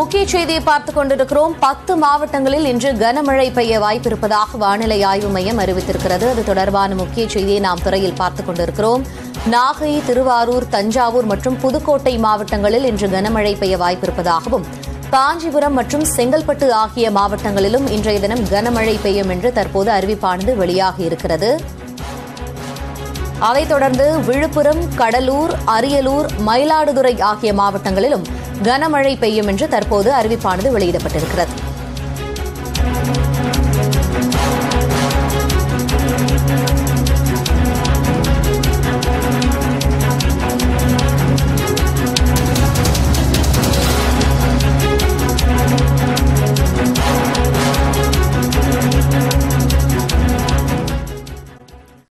முக்கிய செய்தியை பார்த்துக் கொண்டிருக்கிறோம் பத்து மாவட்டங்களில் இன்று கனமழை பெய்ய வாய்ப்பிருப்பதாக வானிலை ஆய்வு மையம் அறிவித்திருக்கிறது அது தொடர்பான முக்கிய செய்தியை நாம் துறையில் பார்த்துக் கொண்டிருக்கிறோம் நாகை திருவாரூர் தஞ்சாவூர் மற்றும் புதுக்கோட்டை மாவட்டங்களில் இன்று கனமழை பெய்ய வாய்ப்பிருப்பதாகவும் காஞ்சிபுரம் மற்றும் செங்கல்பட்டு ஆகிய மாவட்டங்களிலும் இன்றைய தினம் கனமழை பெய்யும் என்று தற்போது அறிவிப்பானது வெளியாகி இருக்கிறது அதைத் தொடர்ந்து விழுப்புரம் கடலூர் அரியலூர் மயிலாடுதுறை ஆகிய மாவட்டங்களிலும் கனமழை பெய்யும் என்று தற்போது அறிவிப்பானது வெளியிடப்பட்டிருக்கிறது